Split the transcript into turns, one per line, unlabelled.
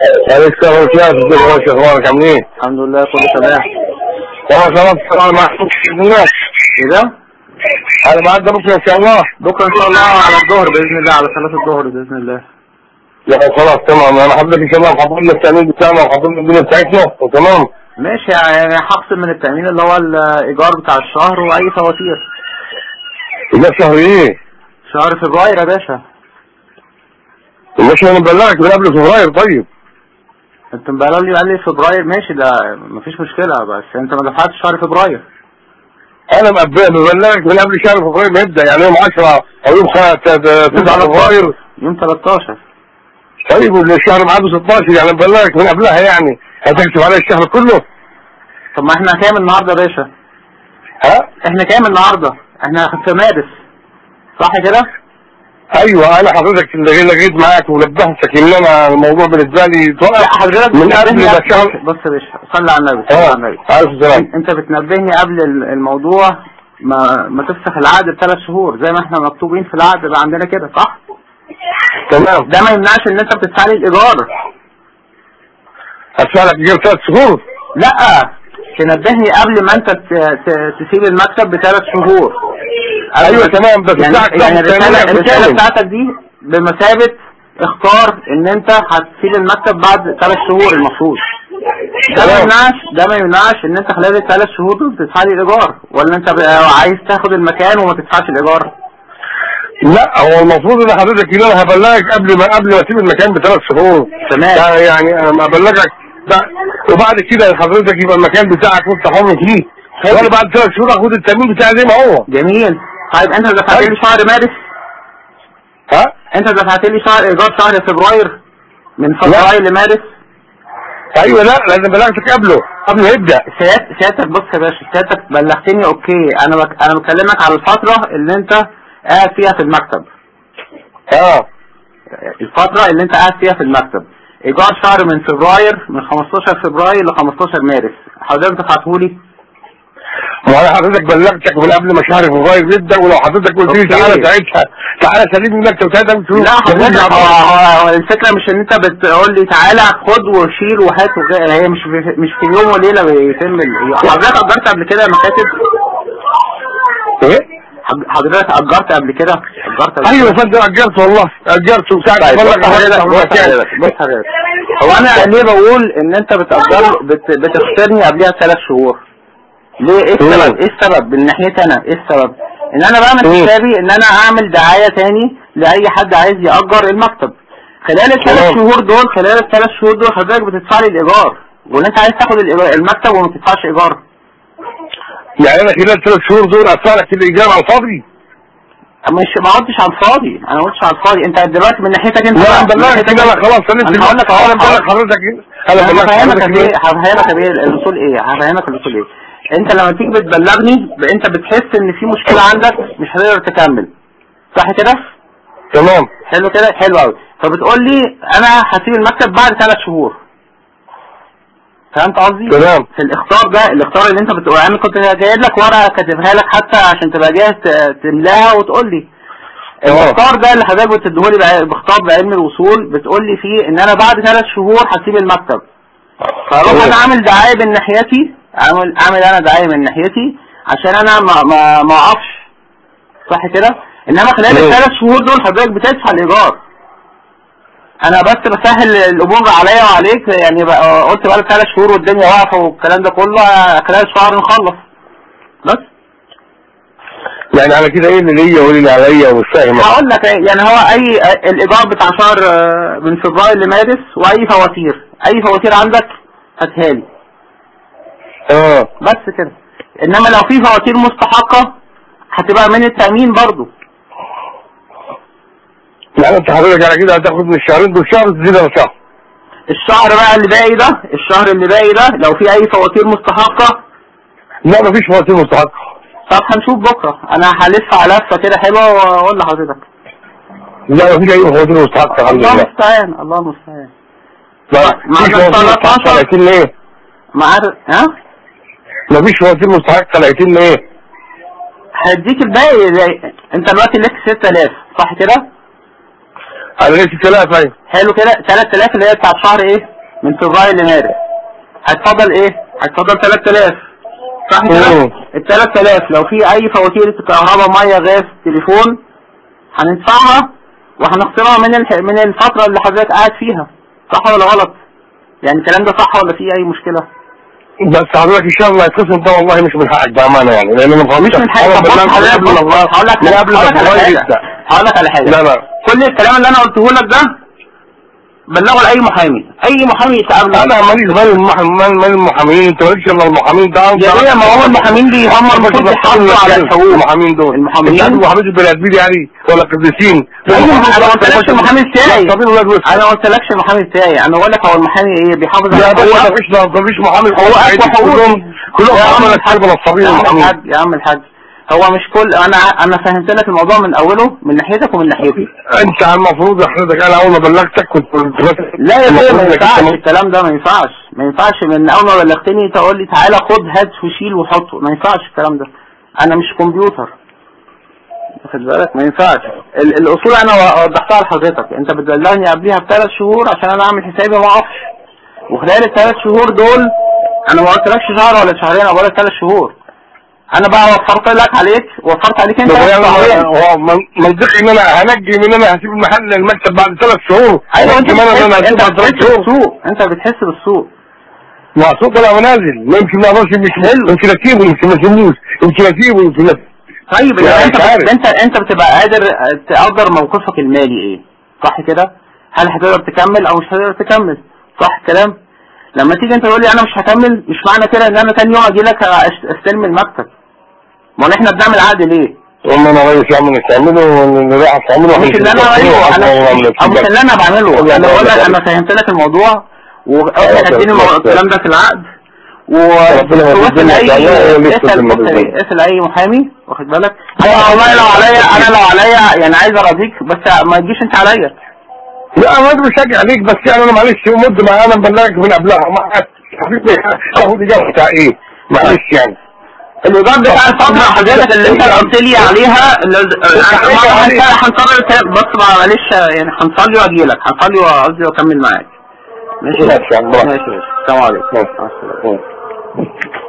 عليك السلام ورحمة الله وبركاته يا اخبارك عاملين ايه؟
الحمد لله كله تمام
والله خلاص السلام معكم باذن الله
ايه ده
انا معاك ده بكره ان شاء الله
بكره ان شاء الله على الظهر باذن الله على صلاه الظهر باذن الله
لا خلاص تمام انا حضرتك ان شاء الله محضر لنا التامين بتاعنا ومحضر لنا الدنيا بتاعتنا وتمام
ماشي يعني هخصم من التامين اللي هو الايجار بتاع الشهر واي فواتير
ده شهر ايه؟
شهر فبراير يا باشا
مش انا مبلغك من قبل فبراير طيب
انت مبلغ لي قال لي فبراير ماشي ده مفيش مشكله بس انت ما دفعتش شهر فبراير
انا مقبل- مبلغك من قبل شهر فبراير ما يبدا يعني يوم 10 او يوم 9 فبراير
يوم 13
طيب والشهر معاده 16 يعني مبلغك من قبلها يعني هتكتب عليا الشهر كله
طب ما احنا كام النهارده يا باشا
ها؟
احنا كام النهارده احنا في مارس صح كده
ايوه انا حضرتك اللي لقيت معاك ونبهتك ان انا الموضوع بالنسبه لي
لا
طلع
حضرتك
من قبل
بتنبهني
ما
قبل-
الشهر
بص يا باشا صلي على النبي صلي على
اه
النبي
عارف السلام
انت بتنبهني قبل ال- الموضوع ما ما تفسخ العقد بثلاث شهور زي ما احنا مكتوبين في العقد بقى عندنا كده صح
تمام
ده ما يمنعش ان انت بتدفع لي الايجار
هدفع لك ايجار ثلاث شهور
لا تنبهني قبل ما انت ت- ت- تسيب المكتب بثلاث شهور
ايوه تمام بس
يعني,
بتاعك
يعني
بتاعك
الرسالة,
بتاعك
الرسالة
بتاعك.
بتاعتك دي بمثابة اختار ان انت هتسيب المكتب بعد ثلاث شهور المفروض ده ما
تمام.
يمنعش ده ما يمنعش ان انت خلال الثلاث شهور دول تدفع لي الايجار ولا انت بقى عايز تاخد المكان وما تدفعش الايجار
لا هو المفروض ان حضرتك ان انا هبلغك قبل ما قبل ما اسيب المكان بثلاث شهور
تمام.
ده يعني انا ما ابلغك ده وبعد كده حضرتك يبقى المكان بتاعك وانت حر فيه وانا بعد ثلاث شهور اخد التامين بتاعي زي ما هو
جميل طيب انت دفعت لي
طيب.
شهر مارس
ها
انت دفعت لي شهر ايجار شهر فبراير من فبراير لمارس
ايوه لا لازم بلغتك قبله قبل ما يبدا
سيادت سيادتك بص يا باشا سيادتك بلغتني اوكي انا بك... انا بكلمك على الفترة اللي انت قاعد فيها في المكتب
اه
الفترة اللي انت قاعد فيها في المكتب ايجار شهر من فبراير من 15 فبراير ل 15 مارس حضرتك دفعتهولي
ما انا حضرتك بلغتك من قبل ما شهر فبراير يبدا ولو حضرتك قلت لي
أوكي.
تعالى ساعتها تعالى سليم المكتب ساعتها مش
لا حضرتك هو هو- هو الفكرة مش ان انت بتقول لي تعالى خد وشيل وهات وغير هي مش في مش في يوم وليلة بيتم ال- حضرتك اجرت قبل كده مكاتب
ايه
حض- حضرتك اجرت قبل كده اجرت قبل
ايوه
كده؟
فندم اجرت والله اجرت وساعة
طيب
بلغ
بص حضرتك بص
حضرتك
حضرتك بص حضرتك هو انا ليه بقول ان انت بتأجر بت بتختارني قبلها ثلاث شهور ليه ايه السبب ايه السبب من ناحيتي انا ايه السبب ان انا بعمل
مم.
حسابي ان انا اعمل دعاية تاني لاي حد عايز يأجر المكتب خلال الثلاث
تمام.
شهور دول خلال الثلاث شهور دول حضرتك بتدفع لي الايجار وان انت عايز تاخد الإيجار- المكتب وما تدفعش ايجار
يعني انا خلال ثلاث شهور دول ادفع لك الايجار على الفاضي
مش ما قلتش على الفاضي انا ما قلتش على الفاضي انت دلوقتي من ناحيتك انت
لا
بقى،
انا
من
بلغت
ناحيتك
كده انا
انت-
خلاص سلمت
انا هقول لك اهو
انا
انا
بلغ حضرتك انا
انا
بلغت
هفهمك
حضرتك
قد ايه
كده.
هفهمك قد ايه الوصول ايه هفهمك الوصول ايه انت لما تيجي بتبلغني ب- انت بتحس ان في مشكلة عندك مش هتقدر تكمل صح كده
تمام
حلو كده حلو قوي فبتقول لي انا هسيب المكتب بعد ثلاث شهور فهمت قصدي
تمام
في الاختار ده الاختار اللي انت بتقول انا كنت جايب لك ورقه كاتبها لك حتى عشان تبقى جاهز ت- تملاها وتقول لي الاختار ده اللي حضرتك بتديهولي بع- باختار بعلم الوصول بتقول لي فيه ان انا بعد ثلاث شهور هسيب المكتب فاروح
تمام.
انا اعمل دعايه من ناحيتي اعمل اعمل انا دعايه من ناحيتي عشان انا ما ما ما اقفش صح كده انما خلال
تمام.
الثلاث شهور دول حضرتك بتدفع الايجار انا بس بسهل الامور عليا وعليك يعني بقى قلت بقى ثلاث شهور والدنيا واقفه والكلام ده كله خلال شهر نخلص بس
يعني على كده ايه اللي ليا وايه اللي عليا ومش فاهم
هقول لك إيه، يعني هو اي الايجار بتاع شهر آه، من فبراير لمارس واي فواتير اي فواتير عندك هاتها لي
اه
بس كده انما لو في فواتير مستحقة هتبقى من التأمين برضو
يعني انت حضرتك على كده هتاخد من الشهرين دول شهر تزيد على شهر
الشهر بقى اللي باقي ده الشهر اللي باقي ده لو في اي فواتير مستحقة
لا مفيش فواتير مستحقة
طب هنشوف بكرة انا هلف على لفة كده حلوة واقول لحضرتك
لا مفيش اي فواتير مستحقة الحمد
الله
لله
المستعان الله المستعان
لا
معنا
مفيش فواتير
الصلاة
مستحقة
عشر.
لكن ايه
معاك ها
مفيش فواتير مستحقة لكن ايه
هديك الباقي زي انت دلوقتي لك 6000 صح كده
انا لسه ثلاثة ايوه
حلو كده 3000 اللي هي بتاعت شهر ايه من فبراير لمارس هيتفضل ايه هيتفضل 3000 صح كده
مم.
ال 3000 لو في اي فواتير كهرباء ميه غاز تليفون هندفعها وهنخصمها من الح... من الفتره اللي حضرتك قاعد فيها صح ولا غلط يعني الكلام ده صح ولا فيه اي مشكله
بس حضرتك ان شاء الله يتخصم ده والله مش من حقك بامانه يعني لان انا
مش من حاجه
أنا
طب بص
بلغت
حضرتك
قبل
بص،
ما
هقول لك
من قبل ما
هقول لك على
الجواز
حاجه
يبدا
هقول لك على حاجه
لا لا
كل الكلام اللي انا قلته لك ده بلغه لاي محامي اي محامي يتقابل
انا ماليش مال المح- مال مال المحامين انت مالكش الا المحامين ده
يا بيه ما هو المحامين دي هم المفروض يحافظوا على الحقوق
المحامين دول
المحامين؟
انت عارف المحامين البني ادمين يعني ولا قديسين
ايوه انا ما قلتلكش المحامي بتاعي
نصابين ولاد وسخ
انا ما قلتلكش المحامي بتاعي انا بقول لك هو المحامي ايه بيحافظ على
لا هو
الحقوق
ما فيش ما فيش محامي
هو اقوى حقوق
كلهم كلهم
يا عم
عملت
الحاج
حرب نصابين
يا عم
المحامين
الحاج يا عم الحاج هو مش كل انا انا فهمت لك الموضوع من اوله من ناحيتك ومن ناحيتي
انت المفروض يا حضرتك انا اول ما بلغتك كنت كنت بس-
لا يا بيه
المفروض
ما
انك
ينفعش
انت-
الكلام ده ما ينفعش ما ينفعش من اول ما بلغتني تقول لي تعالى خد هات وشيل وحطه ما ينفعش الكلام ده انا مش كمبيوتر واخد بالك ما ينفعش ال- الاصول انا وضحتها لحضرتك انت بتبلغني قبليها بثلاث شهور عشان انا اعمل حسابي ما اقفش وخلال الثلاث شهور دول انا ما قلتلكش شهر ولا شهرين انا بقول لك ثلاث شهور انا بقى وفرت لك عليك وفرت عليك انت
طب يعني
شهرين.
هو من- منطقي ان انا هنجي من انا هسيب المحل المكتب بعد ثلاث شهور
ايوه انت
كمان انا
بتحس
هسيب
انت
بعد ثلاث
بتحس
شهور
بالسوق انت بتحس بالسوق
ما سوق طلع ونازل ما يمكن ما اقدرش مش يمكن اسيبه يمكن ما اسيبوش يمكن اسيبه يمكن ما
طيب
يعني
يعني انت
مش عارف.
انت انت بتبقى قادر تقدر موقفك المالي ايه صح كده هل هتقدر تكمل او مش هتقدر تكمل صح الكلام لما تيجي انت تقول لي انا مش هكمل مش معنى كده ان انا تاني يوم اجي لك أش- استلم المكتب ما هو احنا بنعمل عقد ليه
والله انا رئيس يا عم نستعمله واللي راح استعمله
مش اللي انا ايوه انا او مش اللي انا بعمله انا بقول لك انا فهمت لك الموضوع وهديني
خلاص.
الكلام ده في العقد
ربنا يهديك
واسال
الدنيا
اي
تعالى ولسه
اسال
الدنيا
بص
بالظبط.
اسال اي محامي واخد بالك انا والله لو عليا انا لو عليا يعني عايز اراضيك بس ما تجيش انت عليا
لا انا مش هاجي عليك بس يعني انا معلش مد ما انا مبلغك من قبلها ما حبيبي اخد اجابه بتاع ايه معلش يعني
الايجار بتاع الفتره حضرتك اللي انت قلت لي عليها اللي- ما- هنك- هنكرر الكلام بس ما- معلش يعني هنصلي واجي لك هنصلي وقصدي واكمل معاك ماشي
ماشي يا عم.
ماشي ماشي السلام عليكم
ماشي.
مع السلامة.
ماشي.